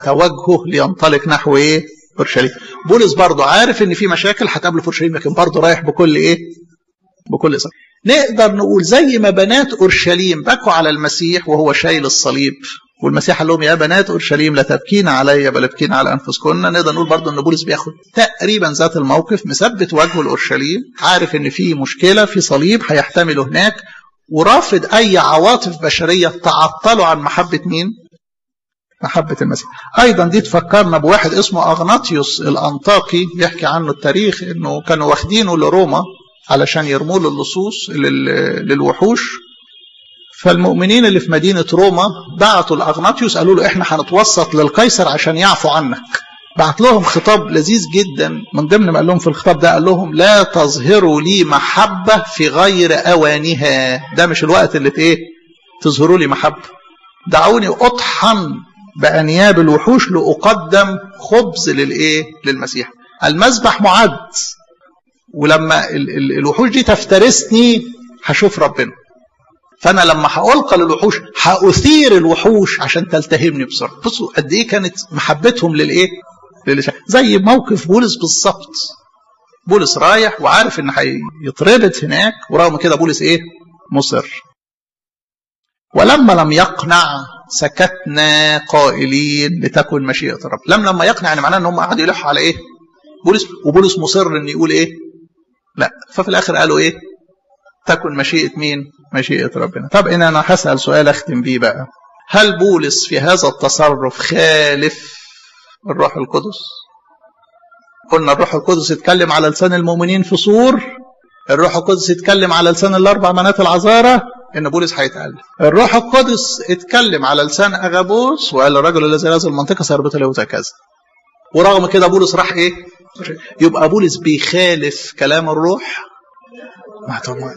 توجهه لينطلق نحو ايه اورشليم بولس برضه عارف ان في مشاكل هتقابله في اورشليم لكن برضه رايح بكل ايه بكل إصرار نقدر نقول زي ما بنات اورشليم بكوا على المسيح وهو شايل الصليب والمسيح قال لهم يا بنات اورشليم لا تبكين علي بل ابكين على انفسكن نقدر نقول برضه ان بولس بياخد تقريبا ذات الموقف مثبت وجهه لاورشليم عارف ان في مشكله في صليب هيحتمله هناك ورافض اي عواطف بشريه تعطله عن محبه مين؟ محبة المسيح أيضا دي تفكرنا بواحد اسمه أغناطيوس الأنطاكي يحكي عنه التاريخ إنه كانوا واخدينه لروما علشان يرموه للصوص للوحوش فالمؤمنين اللي في مدينة روما بعتوا لأغناطيوس قالوا له إحنا هنتوسط للقيصر عشان يعفو عنك بعت لهم خطاب لذيذ جدا من ضمن ما قال لهم في الخطاب ده قال لهم لا تظهروا لي محبة في غير أوانها ده مش الوقت اللي ايه تظهروا لي محبة دعوني أطحن بأنياب الوحوش لأقدم خبز للإيه للمسيح المذبح معد ولما ال ال الوحوش دي تفترسني هشوف ربنا فانا لما هألقى للوحوش هأثير الوحوش عشان تلتهمني بسرعه بصوا قد ايه كانت محبتهم للايه للشيء. زي موقف بولس بالظبط بولس رايح وعارف ان هيتربط هناك ورغم كده بولس ايه مصر ولما لم يقنع سكتنا قائلين لتكن مشيئة الرب لم لما يقنع يعني معناه ان هم قعدوا يلحوا على ايه بولس وبولس مصر ان يقول ايه لا ففي الاخر قالوا ايه تكن مشيئة مين مشيئة ربنا طب إن أنا هسأل سؤال أختم بيه بقى هل بولس في هذا التصرف خالف الروح القدس قلنا الروح القدس يتكلم على لسان المؤمنين في صور الروح القدس يتكلم على لسان الأربع منات العذارى إن بولس هيتقال الروح القدس اتكلم على لسان أغابوس وقال الرجل الذي هذه المنطقة سيربط له كذا ورغم كده بولس راح إيه يبقى بولس بيخالف كلام الروح ما طبعا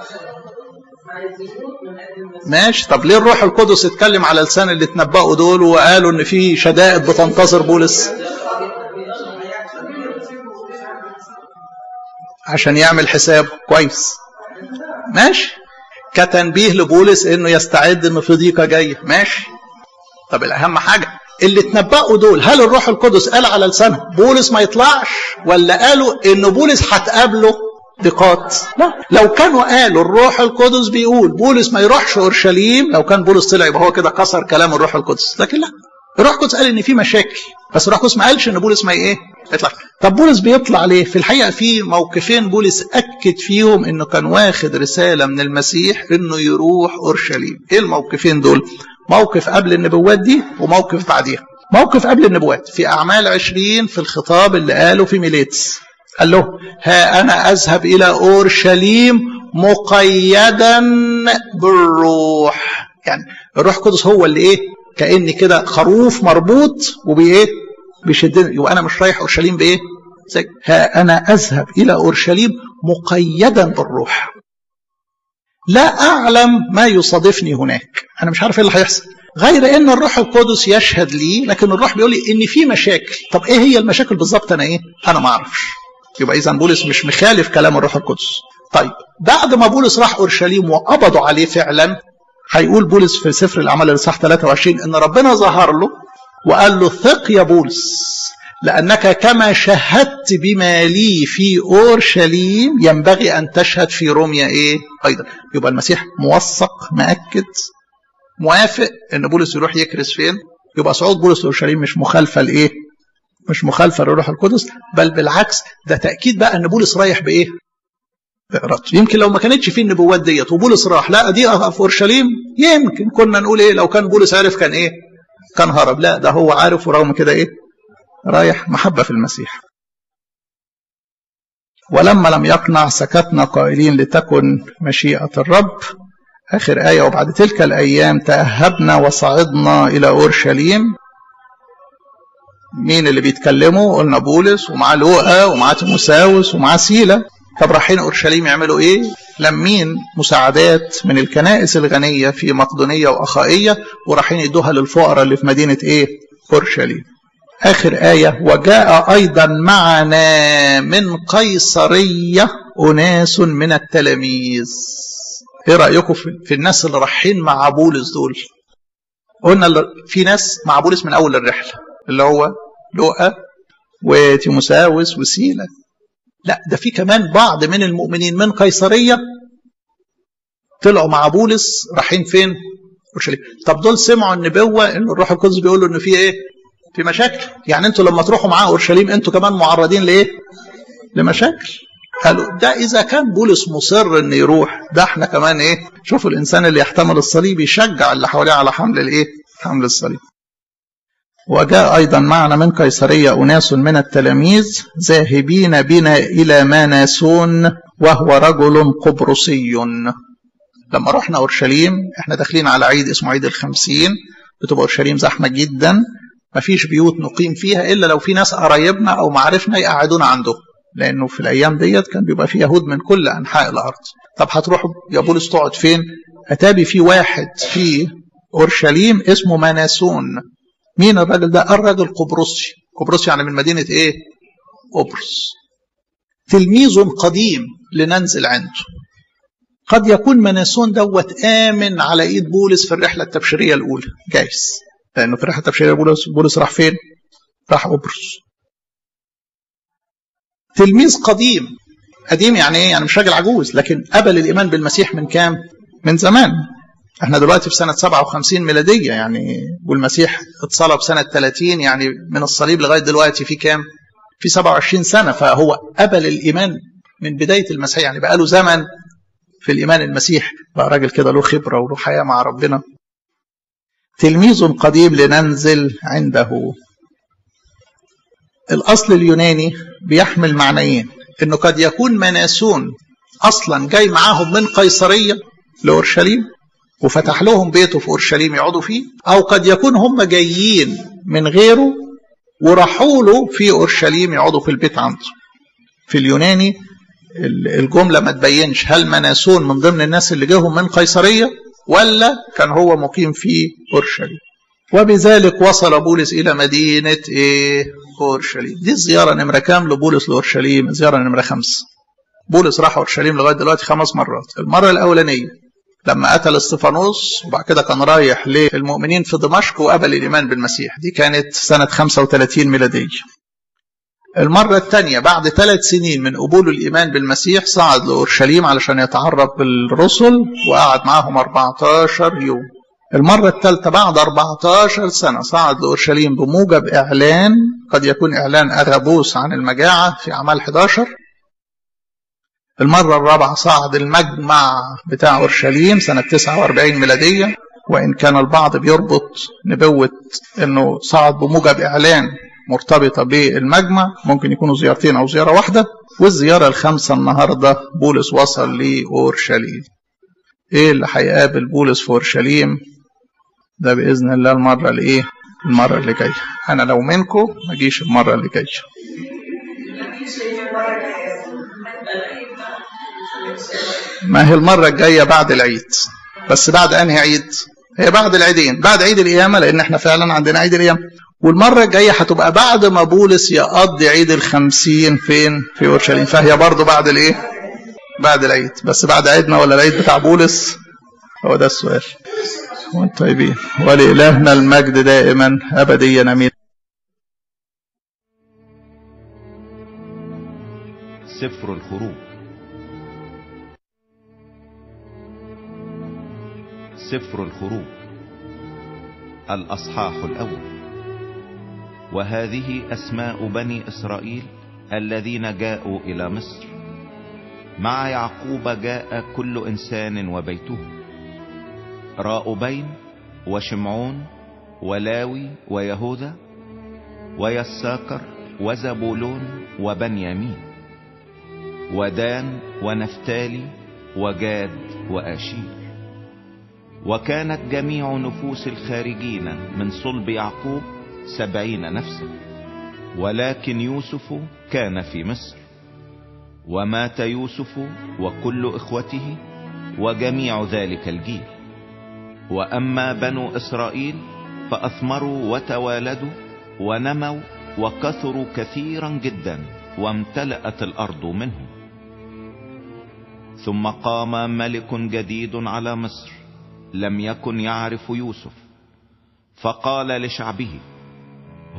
ماشي طب ليه الروح القدس اتكلم على لسان اللي اتنبأوا دول وقالوا ان في شدائد بتنتظر بولس عشان يعمل حسابه كويس ماشي كتنبيه لبولس انه يستعد ان في ضيقه جايه ماشي طب الاهم حاجه اللي اتنبأوا دول هل الروح القدس قال على لسانهم بولس ما يطلعش ولا قالوا ان بولس هتقابله ضيقات لا لو كانوا قالوا الروح القدس بيقول بولس ما يروحش اورشليم لو كان بولس طلع يبقى هو كده كسر كلام الروح القدس لكن لا الروح القدس قال ان في مشاكل بس الروح القدس ما قالش ان بولس ما ايه يطلع طب بولس بيطلع ليه في الحقيقه في موقفين بولس اكد فيهم انه كان واخد رساله من المسيح انه يروح اورشليم ايه الموقفين دول موقف قبل النبوات دي وموقف بعديها موقف قبل النبوات في اعمال عشرين في الخطاب اللي قاله في ميليتس قال له ها أنا أذهب إلى أورشليم مقيدا بالروح يعني الروح القدس هو اللي إيه كأني كده خروف مربوط وبإيه بيشدني يبقى أنا مش رايح أورشليم بإيه ها أنا أذهب إلى أورشليم مقيدا بالروح لا أعلم ما يصادفني هناك أنا مش عارف إيه اللي هيحصل غير ان الروح القدس يشهد لي لكن الروح بيقول لي ان في مشاكل طب ايه هي المشاكل بالظبط انا ايه انا ما اعرفش يبقى اذا بولس مش مخالف كلام الروح القدس طيب بعد ما بولس راح اورشليم وقبضوا عليه فعلا هيقول بولس في سفر الاعمال الاصحاح 23 ان ربنا ظهر له وقال له ثق يا بولس لانك كما شهدت بما لي في اورشليم ينبغي ان تشهد في روميا ايه ايضا يبقى المسيح موثق مأكد موافق ان بولس يروح يكرس فين يبقى صعود بولس لاورشليم مش مخالفه لايه مش مخالفه للروح القدس بل بالعكس ده تاكيد بقى ان بولس رايح بايه بإرادته يمكن لو ما كانتش فيه النبوات ديت وبولس راح لا دي في اورشليم يمكن كنا نقول ايه لو كان بولس عارف كان ايه كان هرب لا ده هو عارف ورغم كده ايه رايح محبه في المسيح ولما لم يقنع سكتنا قائلين لتكن مشيئه الرب آخر آية وبعد تلك الأيام تأهبنا وصعدنا إلى أورشليم مين اللي بيتكلموا قلنا بولس ومعاه لوقا ومعاه تيموساوس ومعاه سيلا طب رايحين أورشليم يعملوا إيه لمين مساعدات من الكنائس الغنية في مقدونية وأخائية ورايحين يدوها للفقراء اللي في مدينة إيه أورشليم آخر آية وجاء أيضا معنا من قيصرية أناس من التلاميذ ايه رايكم في الناس اللي رايحين مع بولس دول قلنا في ناس مع بولس من اول الرحله اللي هو لوقا وتيموساوس وسيلة لا ده في كمان بعض من المؤمنين من قيصرية طلعوا مع بولس رايحين فين اورشليم طب دول سمعوا النبوة ان الروح القدس بيقول له ان في ايه في مشاكل يعني انتوا لما تروحوا معاه اورشليم انتوا كمان معرضين لايه لمشاكل قالوا ده اذا كان بولس مصر ان يروح ده احنا كمان ايه شوفوا الانسان اللي يحتمل الصليب يشجع اللي حواليه على حمل الايه حمل الصليب وجاء أيضا معنا من قيصرية أناس من التلاميذ ذاهبين بنا إلى ماناسون وهو رجل قبرصي لما رحنا أورشليم احنا داخلين على عيد اسمه عيد الخمسين بتبقى أورشليم زحمة جدا مفيش بيوت نقيم فيها إلا لو في ناس قرايبنا أو معارفنا يقعدونا عندهم لأنه في الأيام ديت كان بيبقى في يهود من كل أنحاء الأرض طب هتروحوا يا بولس تقعد فين أتابي في واحد في أورشليم اسمه ماناسون مين الراجل ده الراجل قبرصي قبرصي يعني من مدينة ايه قبرص تلميذ قديم لننزل عنده قد يكون مناسون دوت آمن على إيد بولس في الرحلة التبشيرية الأولى جايز لأنه في الرحلة التبشيرية بولس, بولس راح فين راح قبرص تلميذ قديم قديم يعني ايه يعني مش راجل عجوز لكن قبل الإيمان بالمسيح من كام من زمان احنا دلوقتي في سنة 57 ميلادية يعني والمسيح اتصلب سنة 30 يعني من الصليب لغاية دلوقتي في كام؟ في 27 سنة فهو قبل الإيمان من بداية المسيح يعني بقى له زمن في الإيمان المسيح بقى راجل كده له خبرة وله حياة مع ربنا تلميذ قديم لننزل عنده الأصل اليوناني بيحمل معنيين إنه قد يكون مناسون أصلا جاي معاهم من قيصرية لأورشليم وفتح لهم بيته في اورشليم يقعدوا فيه او قد يكون هم جايين من غيره وراحوا له في اورشليم يقعدوا في البيت عنده في اليوناني الجمله ما تبينش هل مناسون من ضمن الناس اللي جاهم من قيصريه ولا كان هو مقيم في اورشليم وبذلك وصل بولس الى مدينه ايه اورشليم دي الزياره نمره كام لبولس لاورشليم زياره نمره خمسه بولس راح اورشليم لغايه دلوقتي خمس مرات المره الاولانيه لما قتل استفانوس وبعد كده كان رايح للمؤمنين في دمشق وقبل الإيمان بالمسيح دي كانت سنة 35 ميلادية المرة الثانية بعد ثلاث سنين من قبول الإيمان بالمسيح صعد لأورشليم علشان يتعرف بالرسل وقعد معاهم 14 يوم المرة الثالثة بعد 14 سنة صعد لأورشليم بموجب إعلان قد يكون إعلان أغابوس عن المجاعة في أعمال 11 المرة الرابعة صعد المجمع بتاع أورشليم سنة 49 ميلادية وإن كان البعض بيربط نبوة إنه صعد بموجب إعلان مرتبطة بالمجمع ممكن يكونوا زيارتين أو زيارة واحدة والزيارة الخامسة النهاردة بولس وصل لأورشليم إيه اللي هيقابل بولس في أورشليم ده بإذن الله المرة اللي إيه المرة اللي جاية أنا لو منكم ما أجيش المرة اللي جاية ما هي المرة الجاية بعد العيد بس بعد أنهي عيد هي بعد العيدين بعد عيد القيامة لأن احنا فعلا عندنا عيد القيامة والمرة الجاية هتبقى بعد ما بولس يقضي عيد الخمسين فين في أورشليم فهي برضو بعد الإيه بعد العيد بس بعد عيدنا ولا العيد بتاع بولس هو ده السؤال وانت طيبين ولإلهنا المجد دائما أبديا أمين سفر الخروج سفر الخروج الأصحاح الأول وهذه أسماء بني إسرائيل الذين جاءوا إلى مصر مع يعقوب جاء كل إنسان وبيته راؤبين وشمعون ولاوي ويهوذا ويساكر وزبولون وبنيامين ودان ونفتالي وجاد وآشير وكانت جميع نفوس الخارجين من صلب يعقوب سبعين نفسا ولكن يوسف كان في مصر ومات يوسف وكل اخوته وجميع ذلك الجيل واما بنو اسرائيل فاثمروا وتوالدوا ونموا وكثروا كثيرا جدا وامتلأت الارض منهم ثم قام ملك جديد على مصر لم يكن يعرف يوسف فقال لشعبه